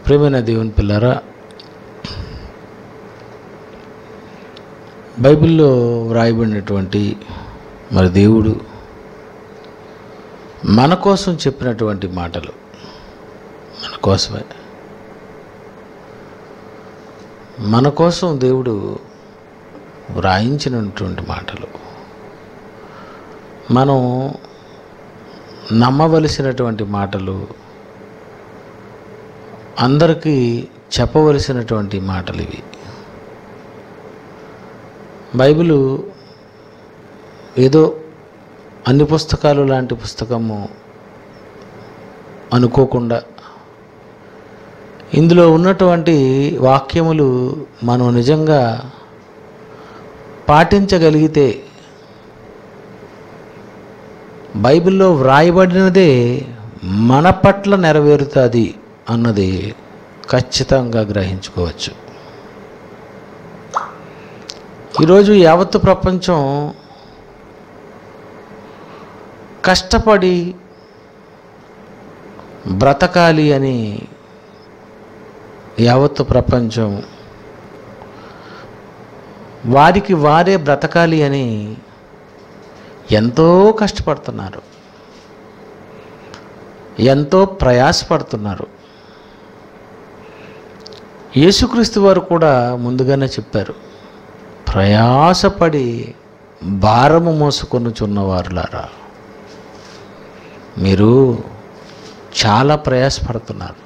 ప్రేమైన దేవుని పిల్లరా బైబిల్లో వ్రాయబడినటువంటి మరి దేవుడు మన కోసం చెప్పినటువంటి మాటలు మన కోసమే మన కోసం దేవుడు వ్రాయించినటువంటి మాటలు మనం నమ్మవలసినటువంటి మాటలు అందరికీ చెప్పవలసినటువంటి మాటలు ఇవి బైబిలు ఏదో అన్ని పుస్తకాలు లాంటి పుస్తకము అనుకోకుండా ఇందులో ఉన్నటువంటి వాక్యములు మనం నిజంగా పాటించగలిగితే బైబిల్లో వ్రాయబడినదే మన పట్ల నెరవేరుతుంది అన్నది ఖచ్చితంగా గ్రహించుకోవచ్చు ఈరోజు యావత్తు ప్రపంచం కష్టపడి బ్రతకాలి అని యావత్తు ప్రపంచం వారికి వారే బ్రతకాలి అని ఎంతో కష్టపడుతున్నారు ఎంతో ప్రయాసపడుతున్నారు యేసుక్రీస్తు వారు కూడా ముందుగానే చెప్పారు ప్రయాసపడి భారము మోసుకొనుచున్నవారులారా మీరు చాలా ప్రయాసపడుతున్నారు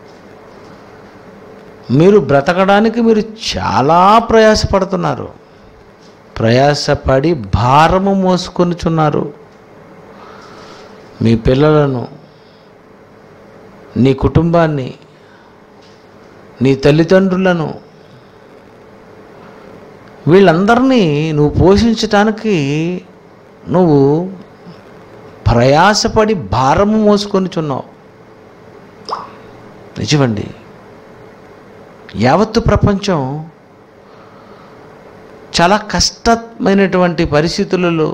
మీరు బ్రతకడానికి మీరు చాలా ప్రయాసపడుతున్నారు ప్రయాసపడి భారము మోసుకొనుచున్నారు మీ పిల్లలను నీ కుటుంబాన్ని నీ తల్లిదండ్రులను వీళ్ళందరినీ నువ్వు పోషించటానికి నువ్వు ప్రయాసపడి భారము మోసుకొనిచున్నావు నిజమండి యావత్తు ప్రపంచం చాలా కష్టమైనటువంటి పరిస్థితులలో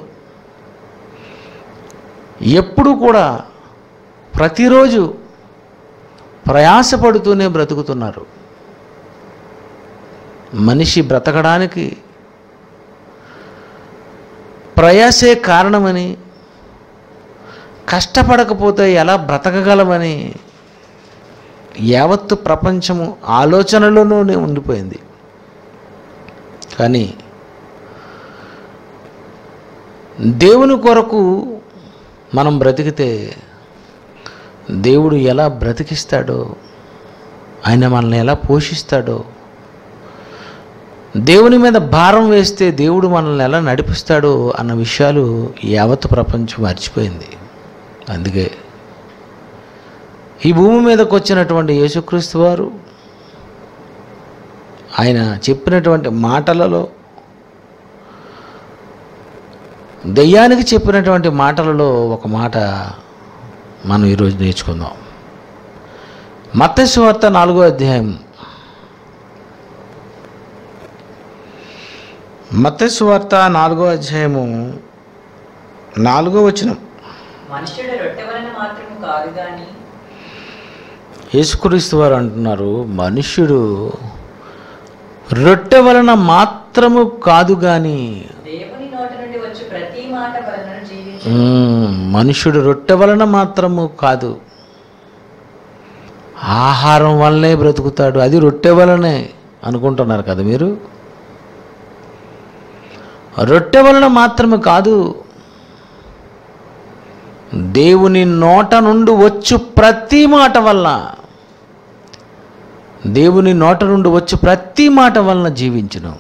ఎప్పుడు కూడా ప్రతిరోజు ప్రయాసపడుతూనే బ్రతుకుతున్నారు మనిషి బ్రతకడానికి ప్రయాసే కారణమని కష్టపడకపోతే ఎలా బ్రతకగలమని యావత్తు ప్రపంచము ఆలోచనలోనే ఉండిపోయింది కానీ దేవుని కొరకు మనం బ్రతికితే దేవుడు ఎలా బ్రతికిస్తాడో ఆయన మనల్ని ఎలా పోషిస్తాడో దేవుని మీద భారం వేస్తే దేవుడు మనల్ని ఎలా నడిపిస్తాడో అన్న విషయాలు యావత్ ప్రపంచం మర్చిపోయింది అందుకే ఈ భూమి మీదకి వచ్చినటువంటి యేసుక్రీస్తు వారు ఆయన చెప్పినటువంటి మాటలలో దెయ్యానికి చెప్పినటువంటి మాటలలో ఒక మాట మనం ఈరోజు నేర్చుకుందాం మత్తయి వార్త నాలుగో అధ్యాయం మత్తయి వార్త నాలుగో అధ్యాయము నాలుగో వచనం మనుష్యుడు రొట్టె వలన మాత్రము కాదు గాని యేసుక్రీస్తు వారు అంటున్నారు మనుష్యుడు రొట్టె వలన మాత్రము కాదు కానీ దేవుని నోట నుండి వచ్చి ప్రతి మాట వలన జీవించు మ్మ్, మనుష్యుడు రొట్టె వలన మాత్రము కాదు ఆహారం వల్లనే బ్రతుకుతాడు అది రొట్టె వలనే అనుకుంటున్నారు కదా మీరు రొట్టె వలన మాత్రమే కాదు దేవుని నోట నుండి వచ్చు ప్రతి మాట వల్ల దేవుని నోట నుండి వచ్చు ప్రతి మాట వలన జీవించును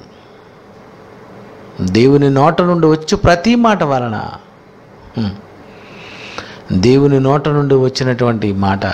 దేవుని నోట నుండి వచ్చు ప్రతి మాట వలన హ్మ్. దేవుని నోట నుండి వచ్చినటువంటి మాట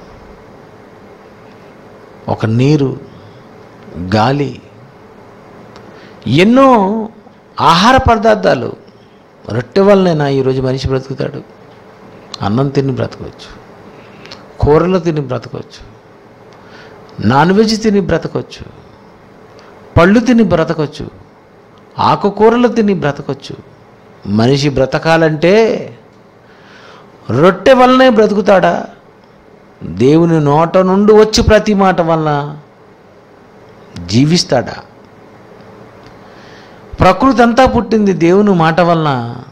ఒక నీరు గాలి ఎన్నో ఆహార పదార్థాలు రొట్టె వల్లనేనా ఈరోజు మనిషి బ్రతుకుతాడు అన్నం తిని బ్రతకవచ్చు కూరలు తిని బ్రతకవచ్చు నాన్ వెజ్ తిని బ్రతకవచ్చు పళ్ళు తిని బ్రతకవచ్చు ఆకుకూరలు తిని బ్రతకవచ్చు మనిషి బ్రతకాలంటే రొట్టె వల్లనే బ్రతుకుతాడా దేవుని నోట నుండి వచ్చి ప్రతి మాట వలన జీవిస్తాడా ప్రకృతి అంతా పుట్టింది దేవుని మాట వలన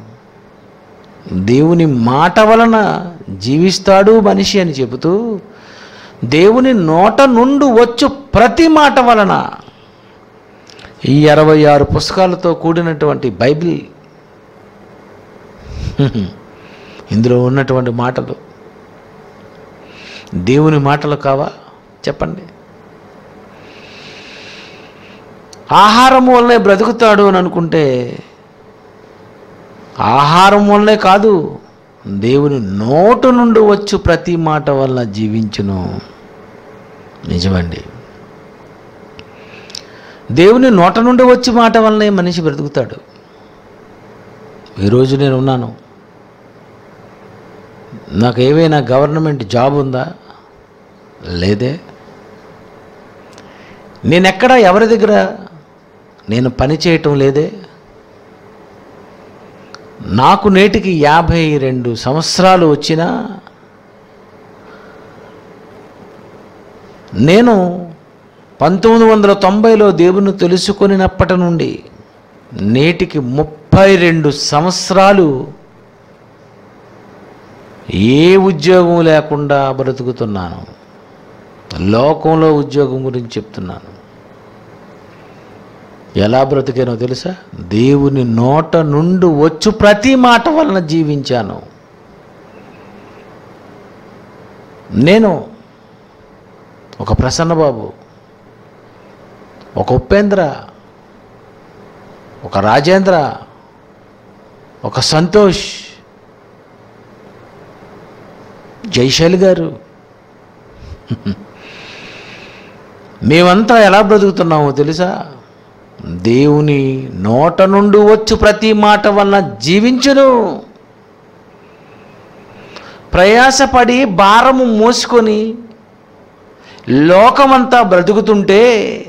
దేవుని మాట వలన జీవిస్తాడు మనిషి అని చెబుతూ దేవుని నోట నుండి వచ్చు ప్రతి మాట వలన ఈ అరవై ఆరు పుస్తకాలతో కూడినటువంటి బైబిల్ ఇందులో ఉన్నటువంటి మాటలు దేవుని మాటలు కావా చెప్పండి ఆహారం వల్లనే బ్రతుకుతాడు అని అనుకుంటే ఆహారం వల్లనే కాదు దేవుని నోటు నుండి వచ్చు ప్రతి మాట వల్ల జీవించును నిజమండి దేవుని నోట నుండి వచ్చి మాట వల్లనే మనిషి బ్రతుకుతాడు ఈరోజు నేను ఉన్నాను నాకు ఏవైనా గవర్నమెంట్ జాబ్ ఉందా లేదే నేను ఎక్కడ ఎవరి దగ్గర నేను పని చేయటం లేదే నాకు నేటికి యాభై రెండు సంవత్సరాలు వచ్చినా నేను పంతొమ్మిది వందల తొంభైలో దేవుని తెలుసుకొనినప్పటి నుండి నేటికి ముప్పై రెండు సంవత్సరాలు ఏ ఉద్యోగం లేకుండా బ్రతుకుతున్నాను లోకంలో ఉద్యోగం గురించి చెప్తున్నాను ఎలా బ్రతికానో తెలుసా దేవుని నోట నుండి వచ్చు ప్రతి మాట వలన జీవించాను నేను ఒక ప్రసన్నబాబు ఒక ఉపేంద్ర ఒక రాజేంద్ర ఒక సంతోష్ జైశైలి గారు మేమంతా ఎలా బ్రతుకుతున్నామో తెలుసా దేవుని నోట నుండి వచ్చు ప్రతి మాట వలన జీవించును ప్రయాసపడి భారము మోసుకొని లోకమంతా బ్రతుకుతుంటే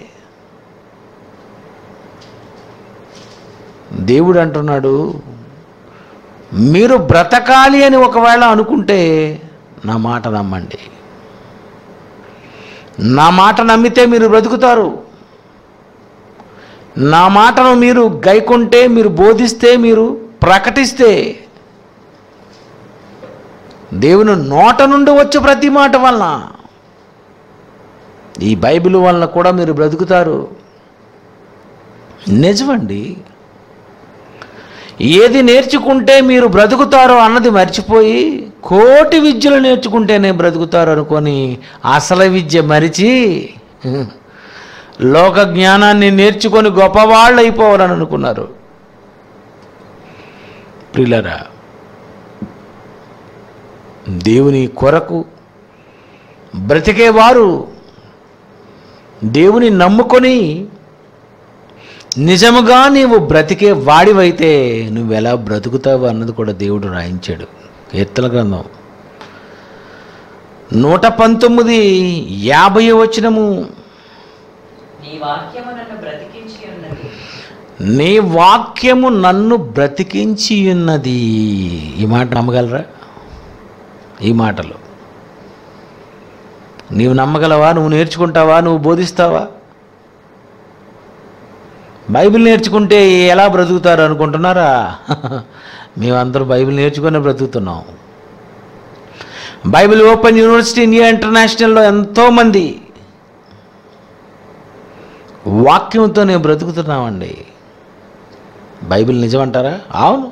దేవుడు అంటున్నాడు మీరు బ్రతకాలి అని ఒకవేళ అనుకుంటే నా మాట నమ్మండి నా మాట నమ్మితే మీరు బ్రతుకుతారు నా మాటను మీరు గైకుంటే మీరు బోధిస్తే మీరు ప్రకటిస్తే దేవుని నోట నుండి వచ్చే ప్రతి మాట వలన ఈ బైబిల్ వలన కూడా మీరు బ్రతుకుతారు నిజమండి ఏది నేర్చుకుంటే మీరు బ్రతుకుతారో అన్నది మర్చిపోయి కోటి విద్యలు నేర్చుకుంటేనే బ్రతుకుతారు అనుకొని అసలు విద్య మరిచి లోక జ్ఞానాన్ని నేర్చుకొని గొప్పవాళ్ళు అయిపోవాలని అనుకున్నారు ప్రిలరా దేవుని కొరకు బ్రతికేవారు దేవుని నమ్ముకొని నిజముగా నీవు బ్రతికే వాడివైతే నువ్వు ఎలా బ్రతుకుతావు అన్నది కూడా దేవుడు రాయించాడు కీర్తన గ్రంథం నూట పంతొమ్మిది యాభై వచనము నీ వాక్యము నన్ను బ్రతికించి ఉన్నది నీ వాక్యము నన్ను బ్రతికించి ఉన్నది ఈ మాట నమ్మగలరా ఈ మాటలు నీవు నమ్మగలవా నువ్వు నేర్చుకుంటావా నువ్వు బోధిస్తావా బైబిల్ నేర్చుకుంటే ఎలా బ్రతుకుతారు అనుకుంటున్నారా మేమందరూ బైబిల్ నేర్చుకునే బ్రతుకుతున్నాం బైబిల్ ఓపెన్ యూనివర్సిటీ ఇండియా ఇంటర్నేషనల్లో ఎంతోమంది వాక్యంతో నేను బ్రతుకుతున్నామండి బైబిల్ నిజమంటారా అవును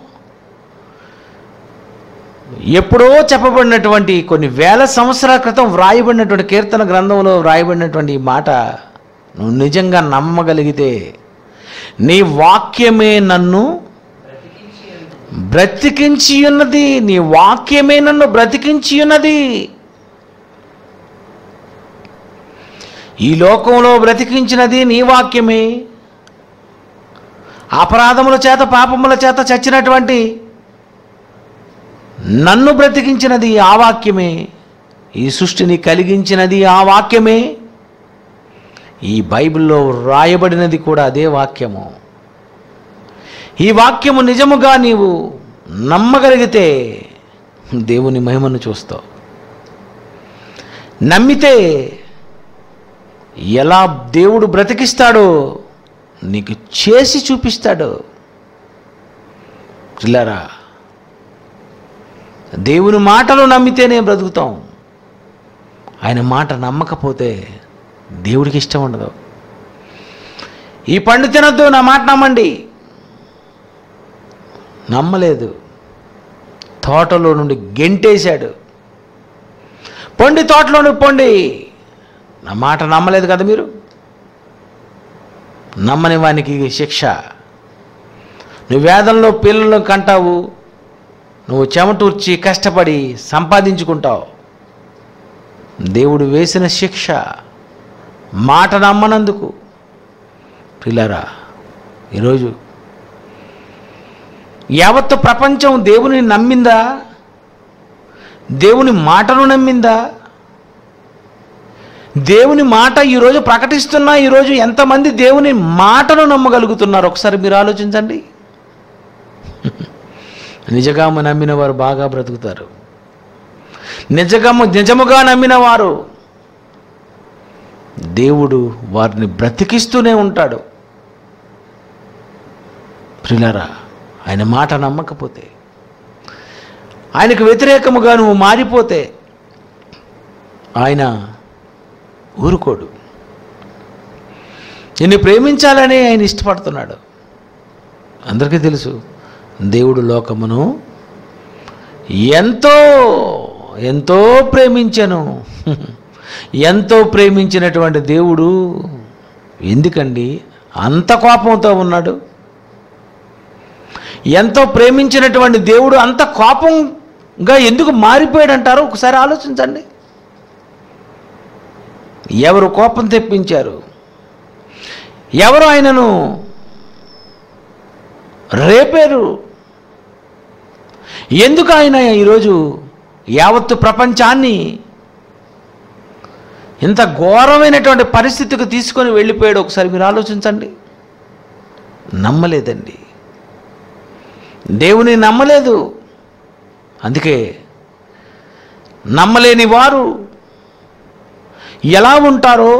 ఎప్పుడో చెప్పబడినటువంటి కొన్ని వేల సంవత్సరాల క్రితం వ్రాయబడినటువంటి కీర్తన గ్రంథంలో వ్రాయబడినటువంటి ఈ మాట నువ్వు నిజంగా నమ్మగలిగితే నీ వాక్యమే నన్ను బ్రతికించి ఉన్నది బ్రతికించి ఉన్నది నీ వాక్యమే నన్ను బ్రతికించి ఉన్నది ఈ లోకంలో బ్రతికించినది నీ వాక్యమే అపరాధముల చేత పాపముల చేత చచ్చినటువంటి నన్ను బ్రతికించినది ఆ వాక్యమే ఈ సృష్టిని కలిగించినది ఆ వాక్యమే ఈ బైబిల్లో రాయబడినది కూడా అదే వాక్యము ఈ వాక్యము నిజముగా నీవు నమ్మగలిగితే దేవుని మహిమను చూస్తావు నమ్మితే ఎలా దేవుడు బ్రతికిస్తాడో నీకు చేసి చూపిస్తాడు పిల్లరా దేవుని మాటలు నమ్మితేనే బ్రతుకుతాం ఆయన మాట నమ్మకపోతే దేవుడికి ఇష్టం ఉండదు ఈ పండు తినొద్దు నా మాట నమ్మండి నమ్మలేదు తోటలో నుండి గెంటేశాడు పొండి తోటలో నుండి పొండి నా మాట నమ్మలేదు కదా మీరు నమ్మని వానికి శిక్ష నువ్వు వేదంలో పిల్లలను కంటావు నువ్వు చెమటూర్చి కష్టపడి సంపాదించుకుంటావు దేవుడు వేసిన శిక్ష మాట నమ్మనందుకు పిల్లరా ఈరోజు యావత్తు ప్రపంచం దేవుని నమ్మిందా దేవుని మాటను నమ్మిందా దేవుని మాట ఈరోజు ప్రకటిస్తున్నా ఈరోజు ఎంతమంది దేవుని మాటను నమ్మగలుగుతున్నారు ఒకసారి మీరు ఆలోచించండి నిజగాము నమ్మిన వారు బాగా బ్రతుకుతారు నిజగము నిజముగా నమ్మిన వారు దేవుడు వారిని బ్రతికిస్తూనే ఉంటాడు ప్రిలరా ఆయన మాట నమ్మకపోతే ఆయనకు వ్యతిరేకముగా నువ్వు మారిపోతే ఆయన ఊరుకోడు నిన్ను ప్రేమించాలని ఆయన ఇష్టపడుతున్నాడు అందరికీ తెలుసు దేవుడు లోకమును ఎంతో ఎంతో ప్రేమించను ఎంతో ప్రేమించినటువంటి దేవుడు ఎందుకండి అంత కోపంతో ఉన్నాడు ఎంతో ప్రేమించినటువంటి దేవుడు అంత కోపంగా ఎందుకు మారిపోయాడంటారో ఒకసారి ఆలోచించండి ఎవరు కోపం తెప్పించారు ఎవరు ఆయనను రేపారు ఎందుకు ఆయన ఈరోజు యావత్తు ప్రపంచాన్ని ఇంత ఘోరమైనటువంటి పరిస్థితికి తీసుకొని వెళ్ళిపోయాడు ఒకసారి మీరు ఆలోచించండి నమ్మలేదండి దేవుని నమ్మలేదు అందుకే నమ్మలేని వారు ఎలా ఉంటారో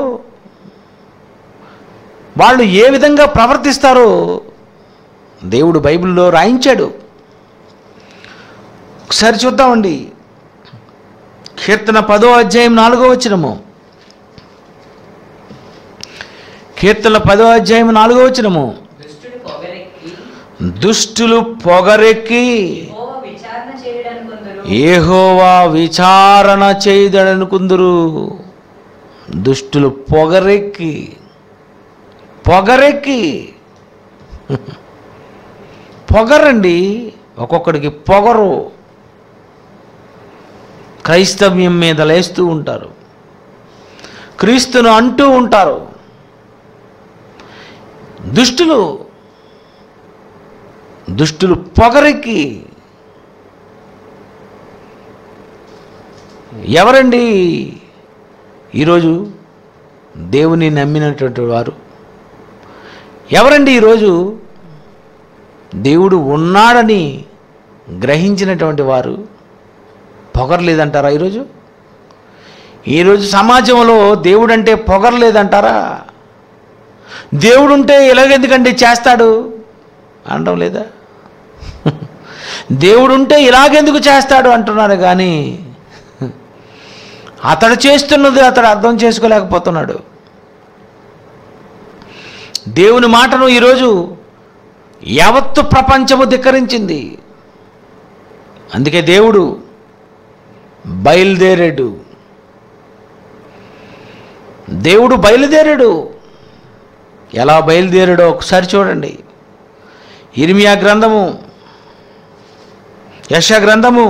వాళ్ళు ఏ విధంగా ప్రవర్తిస్తారో దేవుడు బైబిల్లో రాయించాడు ఒకసారి చూద్దామండి కీర్తన పదో అధ్యాయం నాలుగో వచ్చినము కీర్తన పదో అధ్యాయం నాలుగో వచ్చినము దుష్టుడు పొగరెక్కి దుష్టులు పొగరెక్కి యెహోవా విచారణ చేయడానికి కొందరు ఏహోవా విచారణ చేయదనుకుందురు దుష్టులు పొగరెక్కి పొగరెక్కి పొగరండి ఒక్కొక్కడికి పొగరు క్రైస్తవ్యం మీద లేస్తూ ఉంటారు క్రీస్తును అంటూ ఉంటారు దుష్టులు దుష్టులు పొగరెక్కి ఎవరండి ఈరోజు దేవుని నమ్మినటువంటి వారు ఎవరండి ఈరోజు దేవుడు ఉన్నాడని గ్రహించినటువంటి వారు పొగరలేదంటారా ఈరోజు ఈరోజు సమాజంలో దేవుడు అంటే పొగరలేదంటారా దేవుడుంటే ఇలాగెందుకండి చేస్తాడు అనడం లేదా దేవుడుంటే ఇలాగెందుకు చేస్తాడు అంటున్నారు కానీ అతడు చేస్తున్నది అతడు అర్థం చేసుకోలేకపోతున్నాడు దేవుని మాటను ఈరోజు యావత్తు ప్రపంచము ధిక్కరించింది అందుకే దేవుడు బయలుదేరాడు దేవుడు బయలుదేరాడు ఎలా బయలుదేరాడో ఒకసారి చూడండి ఇర్మియా గ్రంథము యశ గ్రంథము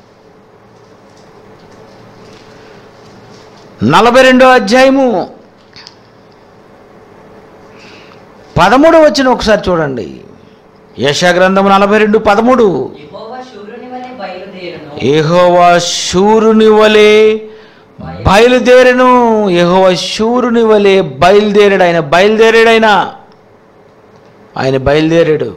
నలభై రెండో అధ్యాయము పదమూడు వచ్చిన ఒకసారి చూడండి యశ గ్రంథము నలభై రెండు పదమూడు యెహోవా శూరుని వలె బయలుదేరును ఏహోవా శూరుని వలె బయలుదేరను ఏహోవా శూరుని వలె బయలుదేరాడు ఆయన బయలుదేరాడు ఆయన ఆయన బయలుదేరాడు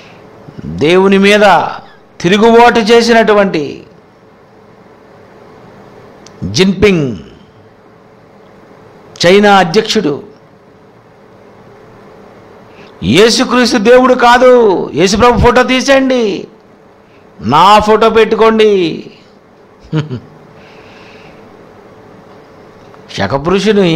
దేవుని మీద తిరుగుబాటు చేసినటువంటి జిన్పింగ్ చైనా అధ్యక్షుడు యేసుక్రీస్తు దేవుడు కాదు యేసుప్రభు ఫోటో తీసేయండి నా ఫోటో పెట్టుకోండి శకపురుషుని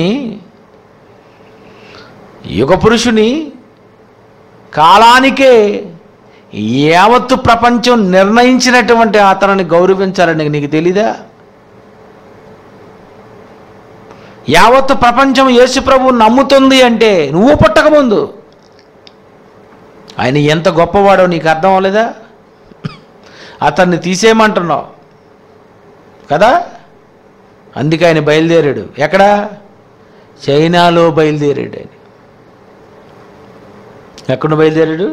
యుగ పురుషుని కాలానికే యావత్తు ప్రపంచం నిర్ణయించినటువంటి అతనిని గౌరవించాలని నీకు తెలీదా యావత్తు ప్రపంచం యేసుప్రభు నమ్ముతుంది అంటే నువ్వు పుట్టకముందు ఆయన ఎంత గొప్పవాడో నీకు అర్థం అవ్వలేదా అతన్ని తీసేయమంటున్నావు కదా అందుకే ఆయన బయలుదేరాడు ఎక్కడ చైనాలో బయలుదేరాడు ఆయన ఎక్కడ బయలుదేరాడు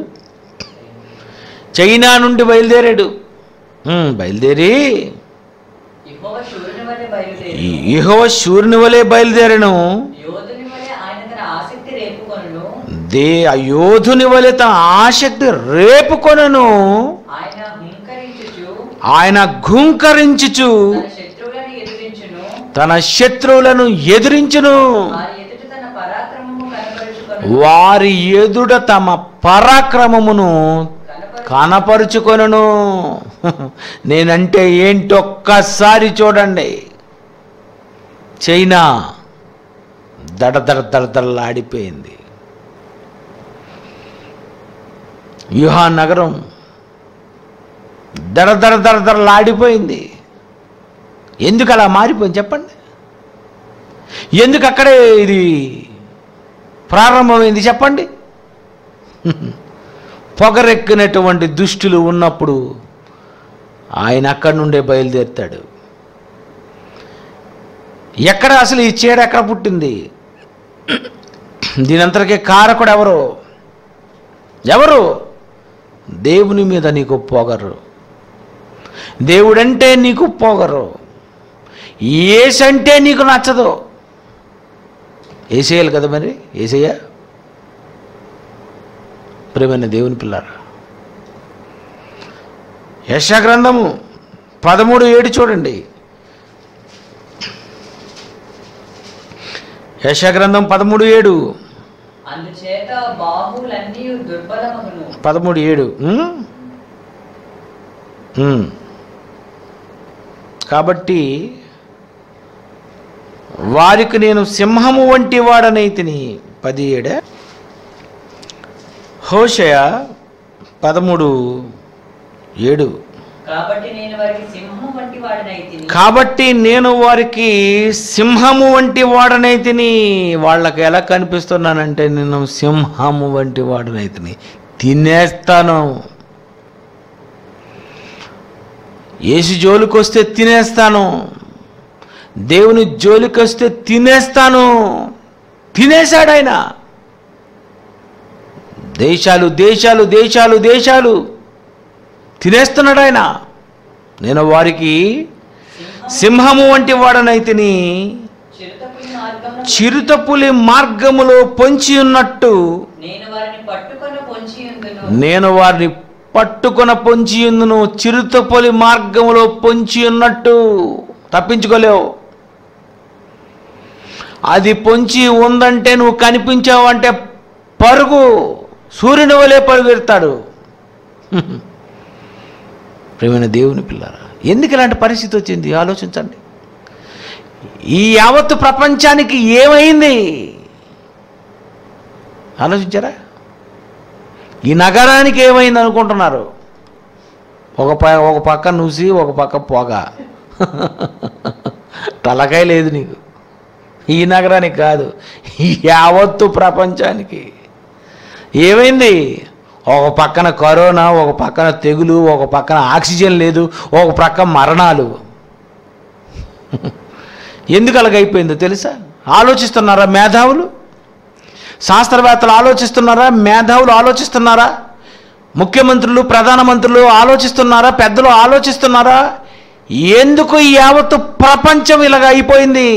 చైనా నుండి బయలుదేరాడు ఉమ్, బయలుదేరి యెహోవా శూరుని వలె బయలుదేరి ఇహో శూరుని వలె బయలుదేరను యోధుని వలె ఆయన తన ఆసక్తి రేపుకొనును దే ఆ యోధుని వలె తన ఆసక్తి రేపుకొనను ఆయన హుంకరించుచు ఆయన ఘుంకరించుచు తన శత్రువులను ఎదిరించును తన శత్రువులను ఎదిరించును వారి ఎదుట తన పరాక్రమము కనపరుచుకొను వారి ఎదుట తమ పరాక్రమమును కనపరు కనపరుచుకొనను నేనంటే ఏంటొక్కసారి చూడండి చైనా దడ దడ దడ దడలాడిపోయింది వ్యూహాన్ నగరం దడ దడ దడ దడలాడిపోయింది ఎందుకు అలా మారిపోయింది చెప్పండి ఎందుకు అక్కడే ఇది ప్రారంభమైంది చెప్పండి పొగరెక్కినటువంటి దుష్టులు ఉన్నప్పుడు ఆయన అక్కడి నుండే బయలుదేరుతాడు ఎక్కడ అసలు ఈ చీడ ఎక్కడ పుట్టింది దీనంతటికీ కారకుడు ఎవరు ఎవరు దేవుని మీద నీకు పొగరు దేవుడంటే నీకు పొగరు ఏసంటే నీకు నచ్చదు ఏసేయాలి కదా మరి ఏసయ్యా ప్రేమైన దేవుని పిల్లారా యశగ్రంథము పదమూడు ఏడు చూడండి యశగ్రంథం పదమూడు ఏడు అందుచేత బాహువులన్నీ దుర్బలమగును పదమూడు ఏడు ఉమ్? ఉమ్. కాబట్టి వారికి నేను సింహము వంటి వాడనైతిని పది ఏడే హోషయ పదమూడు ఏడు కాబట్టి నేను వారికి సింహం వంటి వాడినైతిని కాబట్టి నేను వారికి సింహము వంటి వాడనైతిని వాళ్ళకి ఎలా కనిపిస్తున్నానంటే నేను సింహము వంటి వాడనైతిని తినేస్తాను ఏసు జోలికి వస్తే తినేస్తాను దేవుని జోలికి వస్తే తినేస్తాను తినేశాడు ఆయన దేశాలు దేశాలు దేశాలు దేశాలు తినేస్తున్నాడు ఆయన నేను వారికి సింహం సింహము వంటి వాడనైతిని చిరుతపులి మార్గమున చిరుతపులి మార్గములో పొంచి ఉన్నట్టు నేను వారిని పట్టుకొని పొంచి ఉందును నేను వారిని పట్టుకొన పొంచి ఉందును చిరుతపులి మార్గములో పొంచి ఉన్నట్టు తప్పించుకోలేవు అది పొంచి ఉందంటే నువ్వు కనిపించావు అంటే పరుగు సూర్యుని వలె పరుగెడతాడు ప్రేమైన దేవుని పిల్లరా ఎందుకు ఇలాంటి పరిస్థితి వచ్చింది ఆలోచించండి ఈ యావత్తు ప్రపంచానికి ఏమైంది ఆలోచించారా ఈ నగరానికి ఏమైంది అనుకుంటున్నారు ఒక ప ఒక పక్క నుసి ఒక పక్క పొగ తలకాయ లేదు నీకు ఈ నగరానికి కాదు ఈ యావత్తు ప్రపంచానికి ఏమైంది ఒక పక్కన కరోనా ఒక పక్కన తెగులు ఒక పక్కన ఆక్సిజన్ లేదు ఒక పక్క మరణాలు ఎందుకు అలాగైపోయిందో తెలుసా ఆలోచిస్తున్నారా మేధావులు శాస్త్రవేత్తలు ఆలోచిస్తున్నారా మేధావులు ఆలోచిస్తున్నారా ముఖ్యమంత్రులు ప్రధానమంత్రులు ఆలోచిస్తున్నారా పెద్దలు ఆలోచిస్తున్నారా ఎందుకు ఈ యావత్తు ప్రపంచం ఇలాగ అయిపోయింది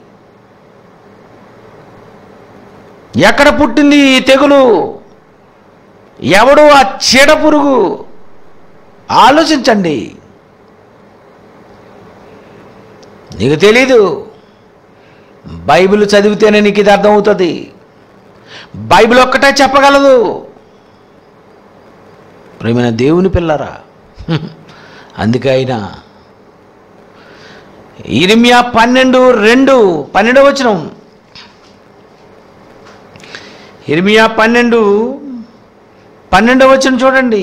ఎక్కడ పుట్టింది ఈ తెగులు ఎవడు ఆ చీడ పురుగు ఆలోచించండి నీకు తెలీదు బైబిల్ చదివితేనే నీకు ఇది అర్థమవుతుంది బైబిల్ ఒక్కటే చెప్పగలదు ప్రేమైన దేవుని పిల్లరా అందుకే ఆయన ఇరిమియా పన్నెండు రెండు పన్నెండవ వచనం ఇరిమియా పన్నెండు పన్నెండవ వచనం చూడండి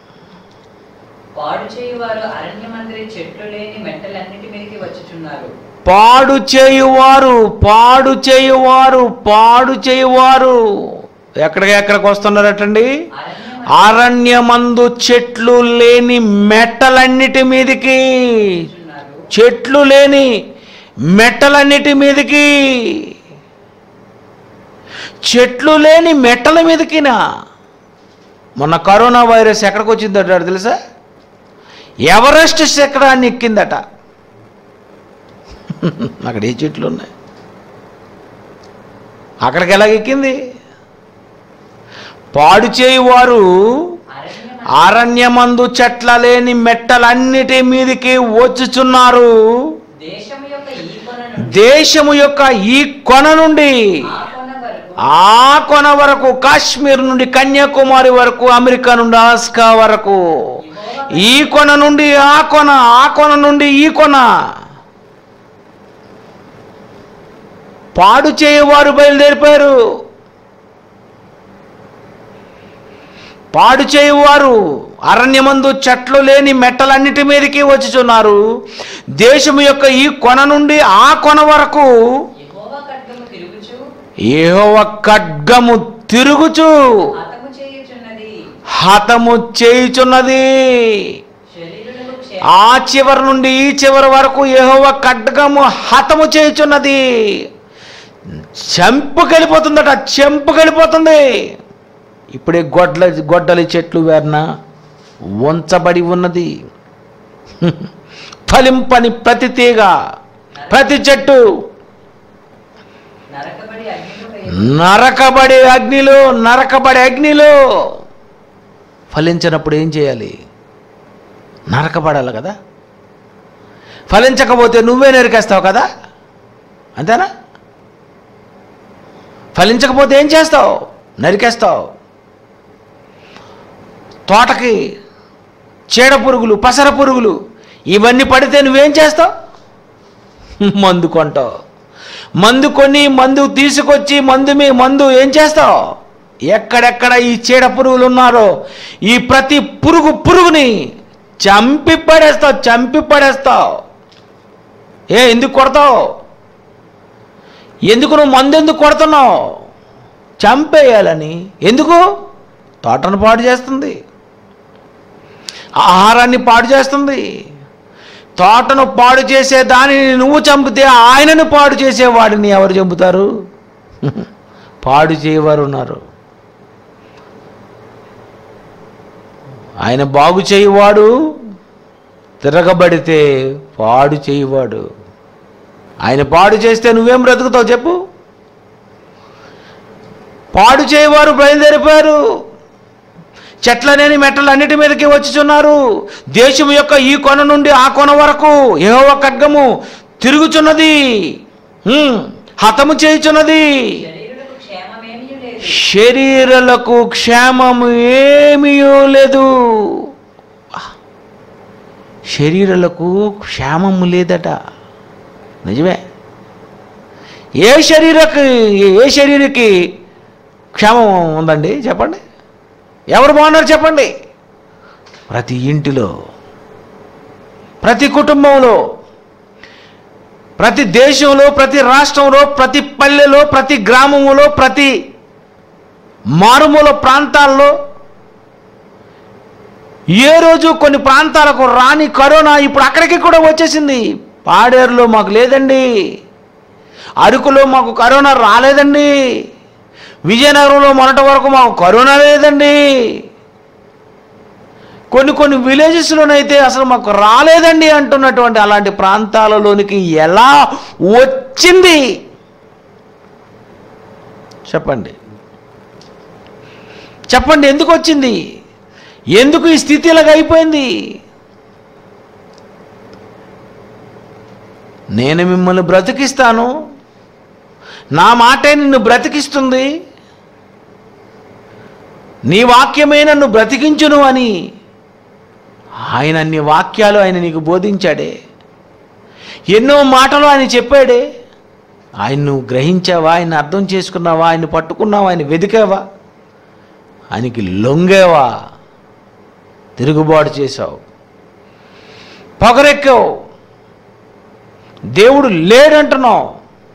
పాడు చేయువారు అరణ్య మందిరి చెట్లు లేని మెట్టలన్నిటి మీదకి వచ్చుచున్నారు పాడు చేయువారు పాడు చేయువారు పాడు చేయువారు ఎక్కడికి ఎక్కడికి వస్తున్నారటండి అరణ్య అరణ్యమందు చెట్లు లేని మెట్టలన్నిటి మీదికి వచ్చుచున్నారు చెట్లు లేని మెట్టలన్నిటి మీదకి చెట్లు లేని మెట్టల మీదకినా మొన్న కరోనా వైరస్ ఎక్కడికి వచ్చిందట తెలుసా ఎవరెస్ట్ శిఖరాన్ని ఎక్కిందట అక్కడ ఏ చెట్లు ఉన్నాయి అక్కడికి ఎలాగ ఎక్కింది పాడు చేయువారు అరణ్య అరణ్యమందు చెట్ల లేని మెట్టలన్నిటి మీదికి వచ్చుచున్నారు దేశము యొక్క ఈ కొనను దేశము యొక్క ఈ కొన నుండి ఆ కొన వరకు ఆ కొన వరకు కాశ్మీర్ నుండి కన్యాకుమారి వరకు అమెరికా నుండి ఆస్కా వరకు ఈ కొన నుండి ఆ కొన ఆ కొన నుండి ఈ కొన పాడు చేయవారు బయలుదేరిపోయారు పాడు చేయువారు అరణ్యమందు చెట్లు లేని మెట్టలన్నిటి మీదకి వచ్చుచున్నారు దేశము యొక్క ఈ కొన నుండి ఆ కొన వరకు యెహోవా ఖడ్గము తిరుగుచు ఏహోవ ఖడ్గము తిరుగుచు హతము చేయుచున్నది హతము చేయుచున్నది శరీరులకు క్షేమ ఆ చివరి నుండి ఈ చివరి వరకు ఏహోవ ఖడ్గము హతము చేయుచున్నది చెంపుకెళ్ళిపోతుందట చెంపుకెళ్ళిపోతుంది ఇప్పుడే గొడ్ల గొడ్డలి చెట్లు వేరన ఉంచబడి ఉన్నది ఫలింపని ప్రతి తీగ ప్రతి చెట్టు నరకబడి అగ్నిలో వేయ నరకబడే అగ్నిలో నరకబడే అగ్నిలో ఫలించినప్పుడు ఏం చేయాలి నరకబడాలి కదా ఫలించకపోతే నువ్వే నరికేస్తావు కదా అంతేనా ఫలించకపోతే ఏం చేస్తావు నరికేస్తావు తోటకి చీడ పురుగులు పసర పురుగులు ఇవన్నీ పడితే నువ్వేం చేస్తావు మందు కొంటావు మందు కొని మందు తీసుకొచ్చి మందు మీ మందు ఏం చేస్తావు ఎక్కడెక్కడ ఈ చీడ పురుగులు ఉన్నారో ఈ ప్రతి పురుగు పురుగుని చంపి పడేస్తావు చంపి పడేస్తావు ఏ ఎందుకు కొడతావు ఎందుకు నువ్వు మందు ఎందుకు కొడుతున్నావు చంపేయాలని ఎందుకు తోటను పాడు చేస్తుంది ఆహారాన్ని పాడు చేస్తుంది తోటను పాడు చేసే దానిని నువ్వు చంపితే ఆయనను పాడు చేసేవాడిని ఎవరు చంపుతారు పాడు చేయవారు ఉన్నారు ఆయన బాగు చేయువాడు తిరగబడితే పాడు చేయువాడు ఆయన పాడు చేస్తే నువ్వేం బ్రతుకుతావు చెప్పు పాడు చేయవారు బయలుదేరిపోయారు చెట్లనేని మెట్టలు అన్నిటి మీదకి వచ్చుచున్నారు దేశం యొక్క ఈ కొన నుండి ఆ కొన వరకు ఏహో ఖడ్గము తిరుగుచున్నది హ్మ్, హతము చేయుచున్నది శరీరులకు క్షేమమేమీ లేదు శరీరాలకు క్షేమము ఏమీ లేదు శరీరాలకు క్షేమము లేదట నిజమే ఏ శరీరకి ఏ శరీరకి క్షేమం ఉందండి చెప్పండి ఎవరు బాగున్నారు చెప్పండి ప్రతి ఇంటిలో ప్రతి కుటుంబంలో ప్రతి దేశంలో ప్రతి రాష్ట్రంలో ప్రతి పల్లెలో ప్రతి గ్రామములో ప్రతి మారుమూల ప్రాంతాల్లో ఏ రోజు కొన్ని ప్రాంతాలకు రాని కరోనా ఇప్పుడు అక్కడికి కూడా వచ్చేసింది పాడేరులో మాకు లేదండి అరకులో మాకు కరోనా రాలేదండి విజయనగరంలో మొన్నటి వరకు మాకు కరోనా లేదండి కొన్ని కొన్ని విలేజెస్లోనైతే అసలు మాకు రాలేదండి అంటున్నటువంటి అలాంటి ప్రాంతాలలోనికి ఎలా వచ్చింది చెప్పండి చెప్పండి ఎందుకు వచ్చింది ఎందుకు ఈ స్థితి ఇలాగ అయిపోయింది నేను మిమ్మల్ని బ్రతికిస్తాను నా మాటే నిన్ను బ్రతికిస్తుంది నీ వాక్యమే నన్ను బ్రతికించును అని ఆయన అన్ని వాక్యాలు ఆయన నీకు బోధించాడే ఎన్నో మాటలు ఆయన చెప్పాడే ఆయన నువ్వు గ్రహించావా ఆయన అర్థం చేసుకున్నావా ఆయన పట్టుకున్నావా ఆయన వెతికావా ఆయనకి లొంగేవా తిరుగుబాటు చేశావు పొగరెక్కావు దేవుడు లేడంటున్నావు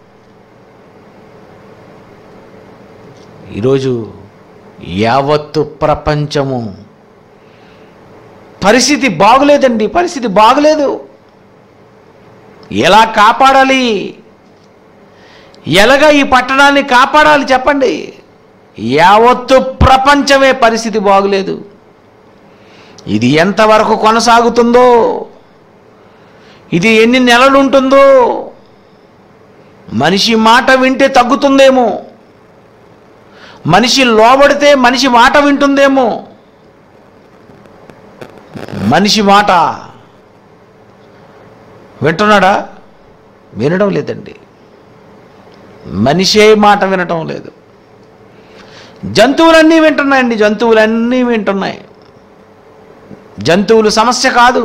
ఈరోజు యావత్తు ప్రపంచము పరిస్థితి బాగులేదండి పరిస్థితి బాగులేదు ఎలా కాపాడాలి ఎలాగ ఈ పట్టణాన్ని కాపాడాలి చెప్పండి యావత్తు ప్రపంచమే పరిస్థితి బాగులేదు ఇది ఎంతవరకు కొనసాగుతుందో ఇది ఎన్ని నెలలు ఉంటుందో మనిషి మాట వింటే తగ్గుతుందేమో మనిషి లోబడితే మనిషి మాట వింటుందేమో మనిషి మాట వింటున్నాడా వినడం లేదండి మనిషే మాట వినటం లేదు జంతువులన్నీ వింటున్నాయండి జంతువులన్నీ వింటున్నాయి జంతువులు సమస్య కాదు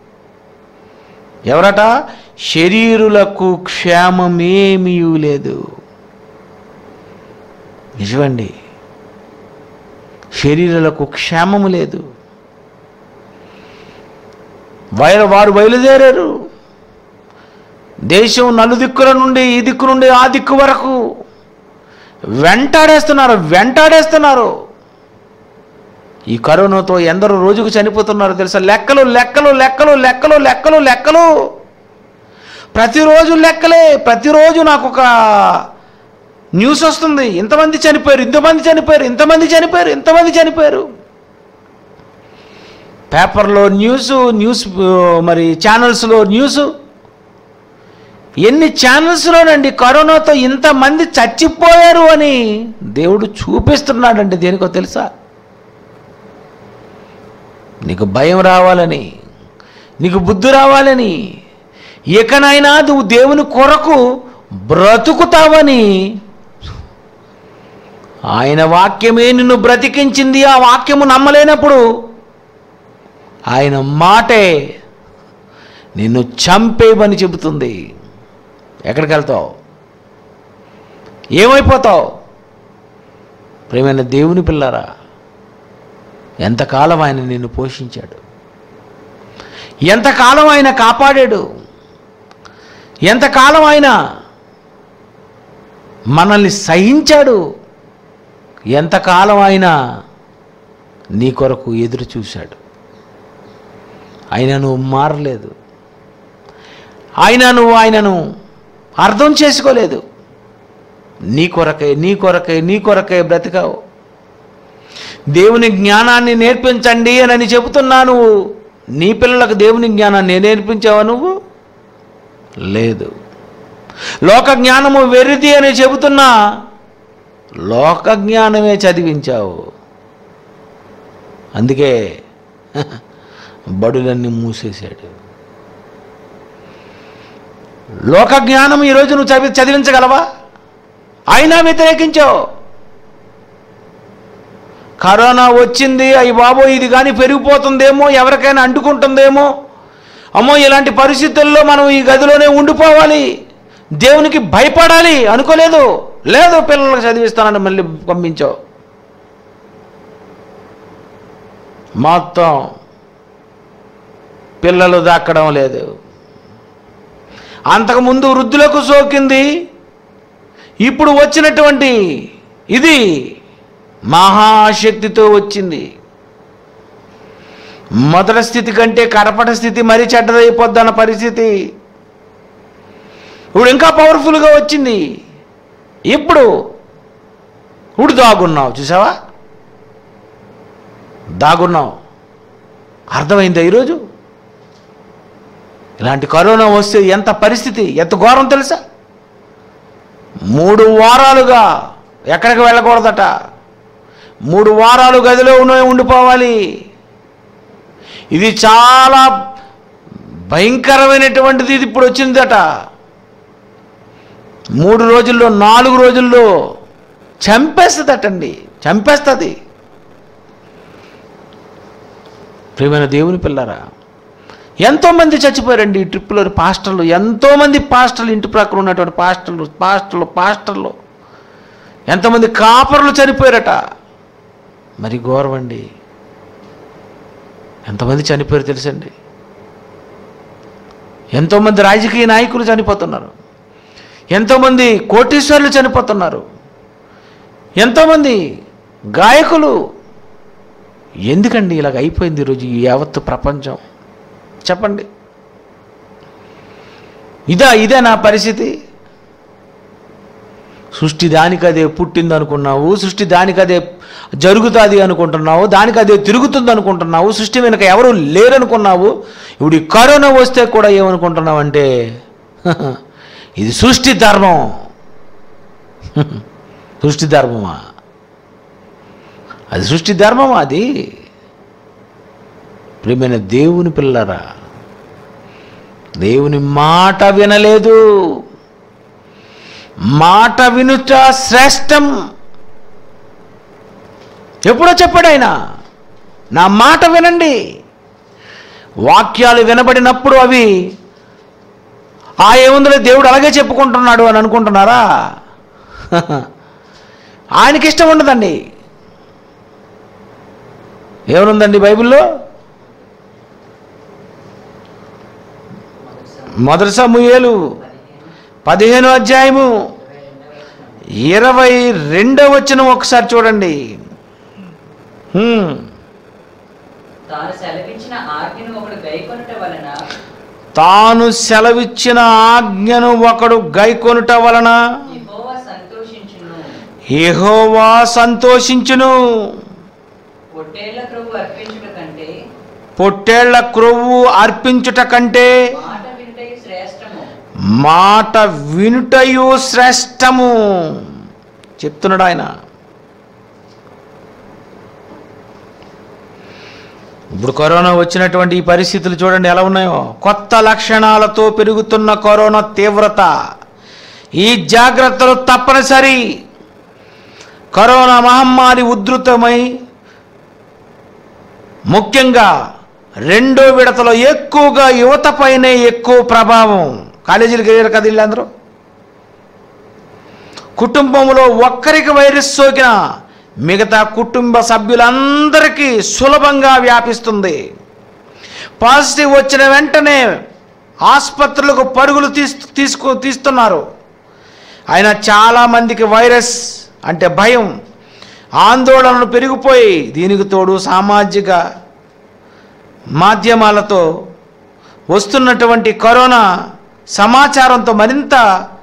ఎవరట శరీరులకు క్షేమమేమీ లేదు నిజమండి శరీరాలకు క్షేమము లేదు వైర వారు బయలుదేరారు దేశం నలుదిక్కుల నుండి ఈ దిక్కు నుండి ఆ దిక్కు వరకు వెంటాడేస్తున్నారు వెంటాడేస్తున్నారు ఈ కరోనాతో ఎందరో రోజుకు చనిపోతున్నారు తెలుసా లెక్కలు లెక్కలు లెక్కలు లెక్కలు లెక్కలు లెక్కలు ప్రతిరోజు లెక్కలే ప్రతిరోజు నాకు ఒక న్యూస్ వస్తుంది ఇంతమంది చనిపోయారు ఇంతమంది చనిపోయారు ఇంతమంది చనిపోయారు ఇంతమంది చనిపోయారు పేపర్లో న్యూస్ న్యూస్ ఆ, మరి ఛానల్స్లో న్యూస్ ఎన్ని ఛానల్స్లోనండి కరోనాతో ఇంతమంది చచ్చిపోయారు అని దేవుడు చూపిస్తున్నాడండి దేనికో తెలుసా నీకు భయం రావాలని నీకు బుద్ధి రావాలని ఇకనైనా నువ్వు దేవుని కొరకు బ్రతుకుతావని ఆయన వాక్యమే నిన్ను బ్రతికించింది ఆ వాక్యము నమ్మలేనప్పుడు ఆయన మాటే నిన్ను చంపేయమని చెబుతుంది ఎక్కడికి వెళ్తావు ఏమైపోతావు ప్రేమైన దేవుని పిల్లరా ఎంతకాలం ఆయన నిన్ను పోషించాడు ఎంతకాలం ఆయన కాపాడాడు ఎంతకాలం ఆయన మనల్ని సహించాడు ఎంతకాలం ఆయన నీ కొరకు ఎదురు చూశాడు ఆయన నువ్వు మారలేదు ఆయన నువ్వు ఆయనను అర్థం చేసుకోలేదు నీ కొరకే నీ కొరకే నీ కొరకే బ్రతికావు దేవుని జ్ఞానాన్ని నేర్పించండి అని చెబుతున్నా నువ్వు నీ పిల్లలకు దేవుని జ్ఞానాన్ని నేర్పించావా నువ్వు లేదు లోక జ్ఞానము వెర్రిది అని చెబుతున్నా లోక జ్ఞానమే చదివించావు అందుకే బడులన్నీ మూసేశాడు లోక జ్ఞానం ఈరోజు నువ్వు చదివి చదివించగలవా అయినా వ్యతిరేకించావు కరోనా వచ్చింది అయ్యి బాబో ఇది కానీ పెరిగిపోతుందేమో ఎవరికైనా అంటుకుంటుందేమో అమ్మో ఇలాంటి పరిస్థితుల్లో మనం ఈ గదిలోనే ఉండిపోవాలి దేవునికి భయపడాలి అనుకోలేదు లేదు పిల్లలకు చదివిస్తానని మళ్ళీ పంపించావు మొత్తం పిల్లలు దక్కడం లేదు అంతకుముందు వృద్ధులకు సోకింది ఇప్పుడు వచ్చినటువంటి ఇది మహాశక్తితో వచ్చింది మొదటి స్థితి కంటే కడపట స్థితి మరీ చెడ్డదైపోద్దన్న పరిస్థితి ఇప్పుడు ఇంకా పవర్ఫుల్గా వచ్చింది ఇప్పుడు ఇప్పుడు దాగున్నావు చూసావా దాగున్నావు అర్థమైందా ఈరోజు ఇలాంటి కరోనా వస్తే ఎంత పరిస్థితి ఎంత ఘోరం తెలుసా మూడు వారాలుగా ఎక్కడికి వెళ్ళకూడదట మూడు వారాలు గదిలో ఉన్న ఉండిపోవాలి ఇది చాలా భయంకరమైనటువంటిది ఇది ఇప్పుడు వచ్చిందట మూడు రోజుల్లో నాలుగు రోజుల్లో చంపేస్తుందటండి చంపేస్తుంది ప్రియమైన దేవుని పిల్లరా ఎంతోమంది చచ్చిపోయారండి ఈ ట్రిప్పులో పాస్టర్లు ఎంతోమంది పాస్టర్లు ఇంటి ప్రక్కన ఉన్నటువంటి పాస్టర్లు పాస్టర్లు పాస్టర్లు ఎంతమంది కాపర్లు చనిపోయారట మరి ఘోరమండి ఎంతమంది చనిపోయారు తెలుసండి ఎంతోమంది రాజకీయ నాయకులు చనిపోతున్నారు ఎంతోమంది కోటీశ్వరులు చనిపోతున్నారు ఎంతోమంది గాయకులు ఎందుకండి ఇలాగ అయిపోయింది ఈరోజు ఈ యావత్తు ప్రపంచం చెప్పండి ఇదా ఇదే నా పరిస్థితి సృష్టి దానికదే పుట్టింది అనుకున్నావు సృష్టి దానికదే జరుగుతుంది అనుకుంటున్నావు దానికదే తిరుగుతుంది అనుకుంటున్నావు సృష్టి వెనుక ఎవరు లేరనుకున్నావు ఇప్పుడు ఈ కరోనా వస్తే కూడా ఏమనుకుంటున్నావు అంటే ఇది సృష్టి ధర్మం సృష్టి ధర్మమా అది సృష్టి ధర్మమా అది ప్రియమైన దేవుని పిల్లరా దేవుని మాట వినలేదు మాట వినుట శ్రేష్టం ఎప్పుడో చెప్పాడు ఆయన నా మాట వినండి వాక్యాలు వినబడినప్పుడు అవి ఆ ఏముందిలే దేవుడు అలాగే చెప్పుకుంటున్నాడు అని అనుకుంటున్నారా ఆయనకి ఇష్టం ఉండదండి ఏమనుందండి బైబిల్లో మొదటి సమూహేలు పదిహేను అధ్యాయము ఇరవై రెండవ వచ్చిన ఒకసారి చూడండి హ్మ్. తాను సెలవించిన ఆజ్ఞను ఒకడు గైకొనుట వలన తాను సెలవిచ్చిన ఆజ్ఞను ఒకడు గైకొనుట వలన యెహోవా సంతోషించును యెహోవా సంతోషించును పొట్టేళ్ల ప్రభు అర్పించుట కంటే పొట్టేళ్ల క్రొవ్వు అర్పించుట కంటే మాట వినుటయు శ్రేష్టము మాట వినుటయు శ్రేష్టము చెప్తున్నాడు ఆయన ఇప్పుడు కరోనా వచ్చినటువంటి ఈ పరిస్థితులు చూడండి ఎలా ఉన్నాయో కొత్త లక్షణాలతో పెరుగుతున్న కరోనా తీవ్రత ఈ జాగ్రత్తలు తప్పనిసరి కరోనా మహమ్మారి ఉధృతమై ముఖ్యంగా రెండో విడతలో ఎక్కువగా యువతపైనే ఎక్కువ ప్రభావం కాలేజీలకు వెళ్ళారు కదా వీళ్ళందరూ కుటుంబంలో ఒక్కరికి వైరస్ సోకిన మిగతా కుటుంబ సభ్యులందరికీ సులభంగా వ్యాపిస్తుంది పాజిటివ్ వచ్చిన వెంటనే ఆసుపత్రులకు పరుగులు తీస్ తీసుకు తీస్తున్నారు అయినా చాలామందికి వైరస్ అంటే భయం ఆందోళనలు పెరిగిపోయి దీనికి తోడు సామాజిక మాధ్యమాలతో వస్తున్నటువంటి కరోనా సమాచారంతో మరింత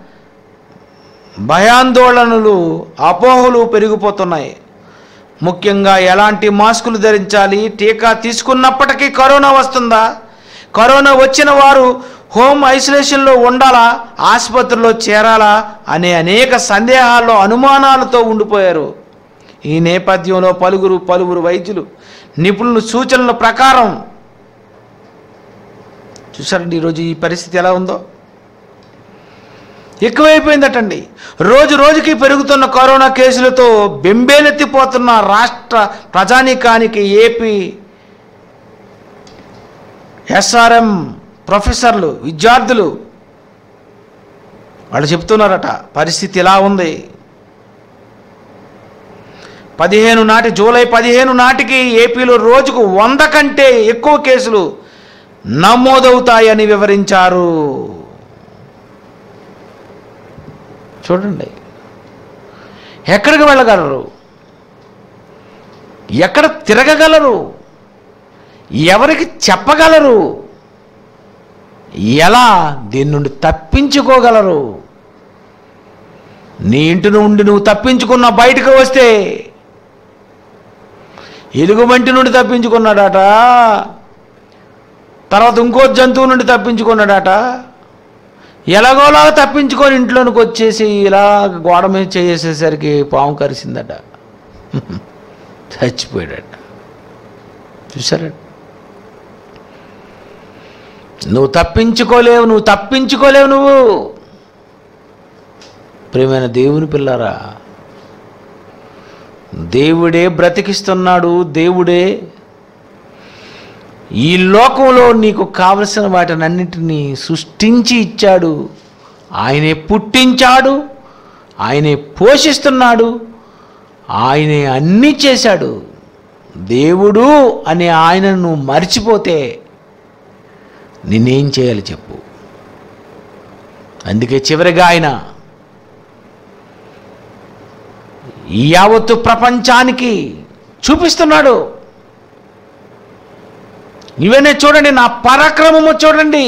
భయాందోళనలు అపోహలు పెరిగిపోతున్నాయి ముఖ్యంగా ఎలాంటి మాస్కులు ధరించాలి టీకా తీసుకున్నప్పటికీ కరోనా వస్తుందా కరోనా వచ్చిన వారు హోమ్ ఐసోలేషన్లో ఉండాలా ఆసుపత్రిలో చేరాలా అనే అనేక సందేహాల్లో అనుమానాలతో ఉండిపోయారు ఈ నేపథ్యంలో పలువురు పలువురు వైద్యులు నిపుణుల సూచనల ప్రకారం చూసారండి ఈరోజు ఈ పరిస్థితి ఎలా ఉందో ఎక్కువైపోయిందటండి రోజు రోజుకి పెరుగుతున్న కరోనా కేసులతో బెంబేలెత్తిపోతున్న రాష్ట్ర ప్రజానీకానికి ఏపీ ఎస్ఆర్ఎం ప్రొఫెసర్లు విద్యార్థులు వాళ్ళు చెప్తున్నారట పరిస్థితి ఇలా ఉంది పదిహేను నాటి జూలై పదిహేను నాటికి ఏపీలో రోజుకు వంద కంటే ఎక్కువ కేసులు నమోదవుతాయని వివరించారు చూడండి ఎక్కడికి వెళ్ళగలరు ఎక్కడ తిరగగలరు ఎవరికి చెప్పగలరు ఎలా దీని నుండి తప్పించుకోగలరు నీ ఇంటి నుండి నువ్వు తప్పించుకున్న బయటకు వస్తే ఎలుగుబంటి నుండి తప్పించుకున్నాడట తర్వాత ఇంకో జంతువు నుండి తప్పించుకున్నాడట ఎలాగోలా తప్పించుకొని ఇంట్లోనికి వచ్చేసి ఇలా గోడ మీద చేసేసరికి పాము కరిసిందట చచ్చిపోయాడట చూసారా నువ్వు తప్పించుకోలేవు నువ్వు తప్పించుకోలేవు నువ్వు ప్రియమైన దేవుని పిల్లారా దేవుడే బ్రతికిస్తున్నాడు దేవుడే ఈ లోకంలో నీకు కావలసిన వాటినన్నింటినీ సృష్టించి ఇచ్చాడు ఆయనే పుట్టించాడు ఆయనే పోషిస్తున్నాడు ఆయనే అన్నీ చేశాడు దేవుడు అనే ఆయనను నువ్వు మర్చిపోతే నిన్నేం చేయాలి చెప్పు అందుకే చివరిగా ఆయన ఈ యావత్తు ప్రపంచానికి చూపిస్తున్నాడు ఇవన్నీ చూడండి నా పరాక్రమము చూడండి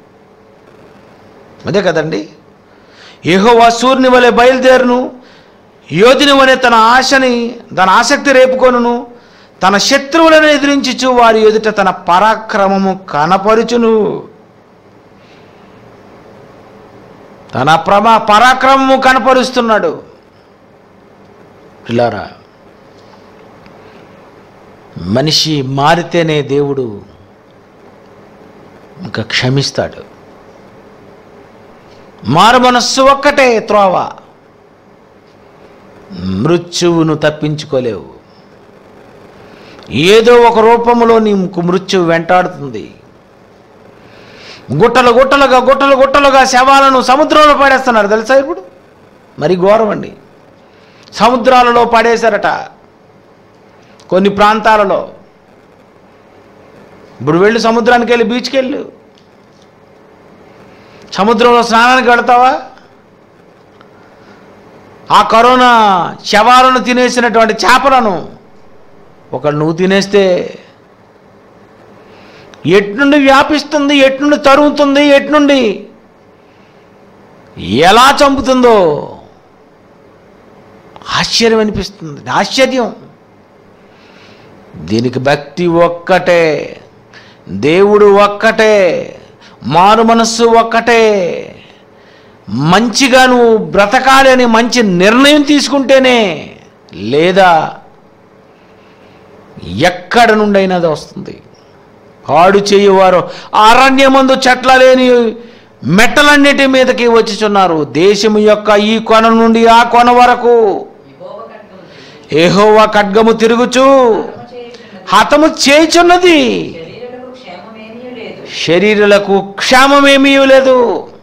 అదే కదండి యెహోవా సూర్యుని వలె బయలుదేరును యోధుని వలె తన ఆశని తన ఆసక్తి రేపుకొనును తన శత్రువులను ఎదిరించుచు వారి ఎదుట తన పరాక్రమము కనపరుచును తన ప్రమా పరాక్రమము కనపరుస్తున్నాడు పిల్లారా మనిషి మారితేనే దేవుడు ఇంకా క్షమిస్తాడు మారు మనస్సు ఒక్కటే త్రోవ మృత్యువును తప్పించుకోలేవు ఏదో ఒక రూపంలో నీకు మృత్యువు వెంటాడుతుంది గుట్టలు గుట్టలుగా గుట్టలు గుట్టలుగా శవాలను సముద్రంలో పడేస్తున్నారు తెలుసా ఇప్పుడు మరి ఘోరం అండి సముద్రాలలో పడేశారట కొన్ని ప్రాంతాలలో ఇప్పుడు వెళ్ళి సముద్రానికి వెళ్ళి బీచ్కి వెళ్ళు సముద్రంలో స్నానానికి వెళతావా ఆ కరోనా శవాలను తినేసినటువంటి చేపలను ఒకళ్ళు నువ్వు తినేస్తే ఎట్నుండి వ్యాపిస్తుంది ఎట్నుండి తరుగుతుంది ఎట్నుండి ఎలా చంపుతుందో ఆశ్చర్యం అనిపిస్తుంది ఆశ్చర్యం దీనికి భక్తి ఒక్కటే దేవుడు ఒక్కటే మారు మనస్సు ఒక్కటే మంచిగా నువ్వు బ్రతకాలి అని మంచి నిర్ణయం తీసుకుంటేనే లేదా ఎక్కడ నుండైనా అది వస్తుంది పాడు చేయువారు అరణ్యమందు చెట్ల లేని మెట్టలన్నిటి మీదకి వచ్చిచున్నారు దేశము యొక్క ఈ కొన నుండి ఆ కొన వరకు యెహోవా ఖడ్గము ఏహోవా ఖడ్గము తిరుగుచు హతము చేయుచున్నది. హతము చేయుచున్నది శరీరులకు క్షేమమేమీ లేదు శరీరులకు క్షేమమేమీ లేదు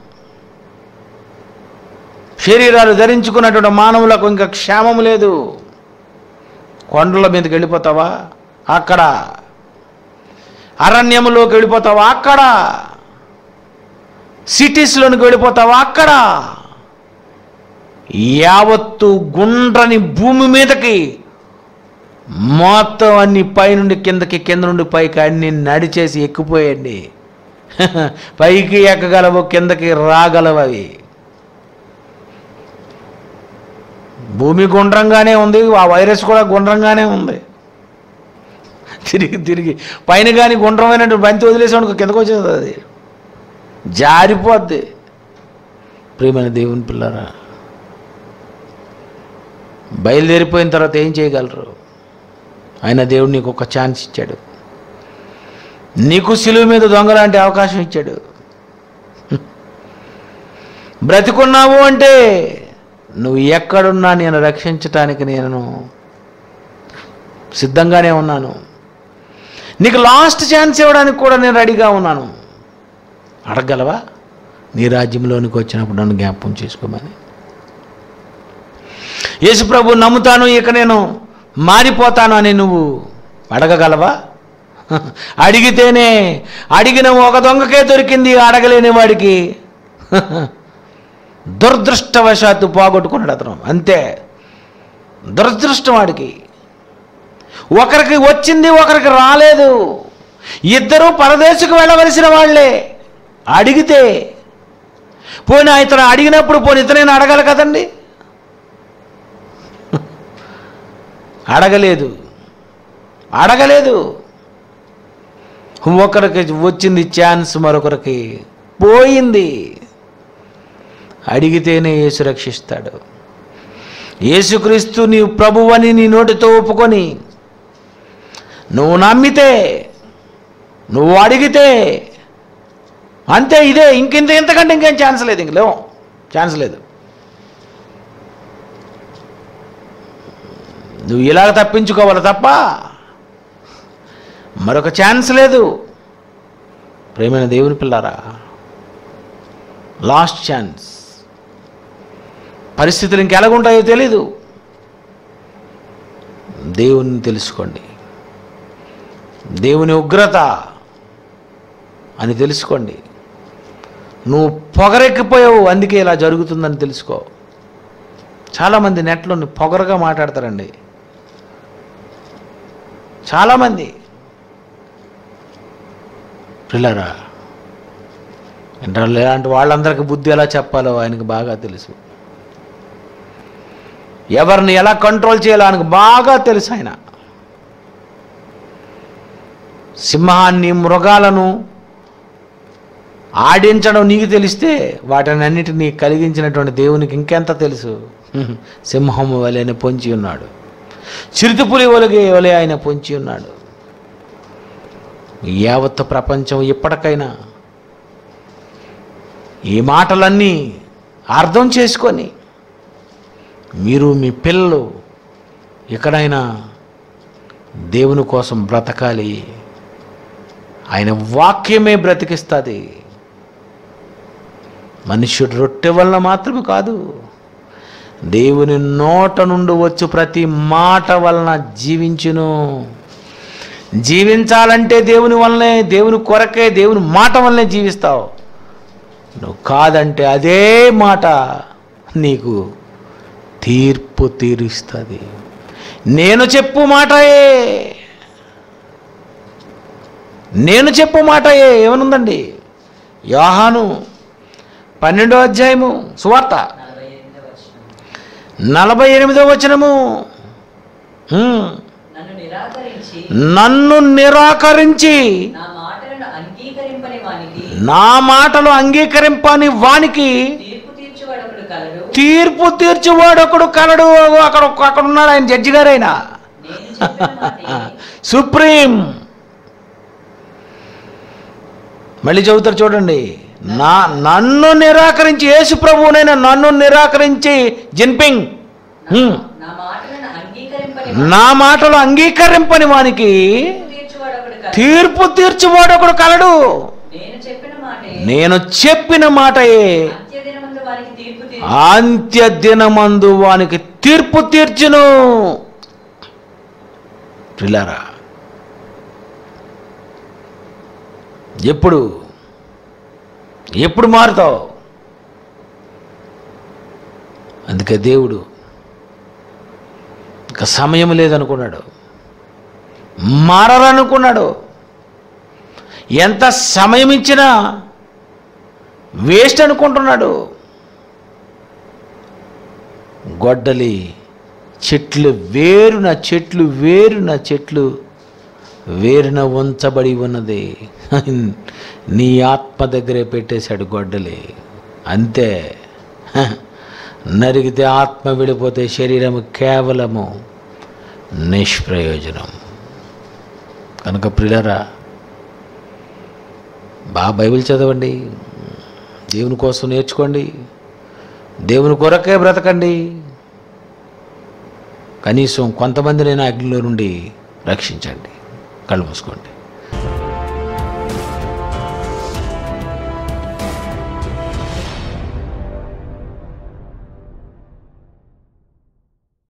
శరీరాలు ధరించుకున్నటువంటి మానవులకు ఇంకా క్షేమం లేదు కొండల మీదకి వెళ్ళిపోతావా అక్కడ అరణ్యములోకి వెళ్ళిపోతావా అక్కడ సిటీస్లోనికి వెళ్ళిపోతావా అక్కడ యావత్తు గుండ్రని భూమి మీదకి మొత్తం అన్ని పైనుండి కిందకి కింద నుండి పైకి అన్ని నడిచేసి ఎక్కిపోయండి పైకి ఎక్కగలవు కిందకి రాగలవు అవి భూమి గుండ్రంగానే ఉంది ఆ వైరస్ కూడా గుండ్రంగానే ఉంది తిరిగి తిరిగి పైన కానీ గుండ్రమైనట్టు బంతి వదిలేసాడు కిందకు వచ్చేది అది జారిపోద్ది ప్రియమైన దేవుని పిల్లరా బయలుదేరిపోయిన తర్వాత ఏం చేయగలరు ఆయన దేవుడు నీకు ఒక ఛాన్స్ ఇచ్చాడు నీకు సిలువ మీద దొంగలాంటి అవకాశం ఇచ్చాడు బ్రతికున్నావు అంటే నువ్వు ఎక్కడున్నా నేను రక్షించటానికి నేను సిద్ధంగానే ఉన్నాను నీకు లాస్ట్ ఛాన్స్ ఇవ్వడానికి కూడా నేను రెడీగా ఉన్నాను అడగలవా నీ రాజ్యంలోనికి వచ్చినప్పుడు నన్ను జ్ఞాపకం చేసుకోమని యేసుప్రభు నమ్ముతాను ఇక నేను మారిపోతాను అని నువ్వు అడగగలవా అడిగితేనే అడిగిన ఒక దొంగకే దొరికింది అడగలేని వాడికి దురదృష్టవశాత్తు పోగొట్టుకున్నాడు అతను అంతే దురదృష్టం వాడికి ఒకరికి వచ్చింది ఒకరికి రాలేదు ఇద్దరూ పరదేశకు వెళ్ళవలసిన వాళ్ళే అడిగితే పోనీ ఇతను అడిగినప్పుడు పోనీ ఇతనైనా అడగాలి కదండి అడగలేదు అడగలేదు ఒకరికి వచ్చింది ఛాన్స్ మరొకరికి పోయింది అడిగితేనే యేసు రక్షిస్తాడు యేసుక్రీస్తు నీ ప్రభువని నీ నోటితో ఒప్పుకొని నువ్వు నమ్మితే నువ్వు అడిగితే అంతే ఇదే ఇంకింత ఇంతకంటే ఇంకేం ఛాన్స్ లేదు ఇంక లేవు ఛాన్స్ లేదు నువ్వు ఇలాగ తప్పించుకోవాలి తప్ప మరొక ఛాన్స్ లేదు ప్రేమైన దేవుని పిల్లారా లాస్ట్ ఛాన్స్ పరిస్థితులు ఇంకెలాగుంటాయో తెలీదు దేవుని తెలుసుకోండి దేవుని ఉగ్రత అని తెలుసుకోండి నువ్వు పొగరెక్కిపోయావు అందుకే ఇలా జరుగుతుందని తెలుసుకో చాలామంది నెట్లో పొగరగా మాట్లాడతారండి చాలామంది పిల్లరా ఇంటర్లో ఇలాంటి వాళ్ళందరికీ బుద్ధి ఎలా చెప్పాలో ఆయనకు బాగా తెలుసు ఎవరిని ఎలా కంట్రోల్ చేయాలో ఆయనకు బాగా తెలుసు ఆయన సింహాన్ని మృగాలను ఆడించడం నీకు తెలిస్తే వాటిని అన్నిటినీ కలిగించినటువంటి దేవునికి ఇంకెంత తెలుసు హ్మ్. సింహము వలెని పొంచి ఉన్నాడు చిరుతపులి వలగే వలె ఆయన పొంచి ఉన్నాడు యావత్ ప్రపంచం ఇప్పటికైనా ఈ మాటలన్నీ అర్థం చేసుకొని మీరు మీ పిల్లలు ఎక్కడైనా దేవుని కోసం బ్రతకాలి ఆయన వాక్యమే బ్రతికిస్తుంది మనుష్యుడు రొట్టె వలన మాత్రమే కాదు దేవుని నోట నుండి వచ్చు ప్రతి మాట వలన జీవించును జీవించాలంటే దేవుని వల్లనే దేవుని కొరకే దేవుని మాట వల్లనే జీవిస్తావు నువ్వు కాదంటే అదే మాట నీకు తీర్పు తీరుస్తుంది నేను చెప్పు మాటయే నేను చెప్పు మాటయే ఏమనుందండి యోహాను పన్నెండో అధ్యాయము సువార్త నలభై ఎనిమిదవ వచనం నలభై ఎనిమిదో వచనము హ్మ్. నన్ను నిరాకరించి నన్ను నిరాకరించి నా మాటలను అంగీకరింపని వానికి నా మాటలు అంగీకరింపని వానికి తీర్పు తీర్చువాడొకడు కలడు తీర్పు తీర్చువాడు ఒకడు కలడు అక్కడ అక్కడ ఉన్నాడు ఆయన జడ్జి గారు ఆయన నేను చెప్పిన మాటే సుప్రీం మళ్ళీ చదువుతారు చూడండి నా నన్ను నిరాకరించి యేసు ప్రభువునైనా నన్ను నిరాకరించి జిన్పింగ్ హ్మ్. నా మాటలను అంగీకరింపని నా మాటలు అంగీకరింపని వానికి తీర్పు తీర్చువాడొకడు కలడు తీర్పు తీర్చువాడు ఒకడు కలడు నేను చెప్పిన మాటే నేను చెప్పిన మాటయే అంత్యదినమందు వారికి తీర్పు తీర్చు అంత్య దినమందు వానికి తీర్పు తీర్చును ప్రిలారా ఎప్పుడు ఎప్పుడు మారుతావు అందుకే దేవుడు ఇంకా సమయం లేదనుకున్నాడు మారనుకున్నాడు ఎంత సమయం ఇచ్చినా వేస్ట్ అనుకుంటున్నాడు గొడ్డలి చెట్లు వేరున చెట్లు వేరున చెట్లు వేరున ఉంచబడి ఉన్నది నీ ఆత్మ దగ్గరే పెట్టేశాడు గొడ్డలి అంతే హ. నరిగితే ఆత్మ విడిపోతే శరీరము కేవలము నిష్ప్రయోజనం కనుక ప్రిలరా బాగా బైబిల్ చదవండి దేవుని కోసం నేర్చుకోండి దేవుని కొరకే బ్రతకండి కనీసం కొంతమందినైనా అగ్నిలో నుండి రక్షించండి కళ్ళు మూసుకోండి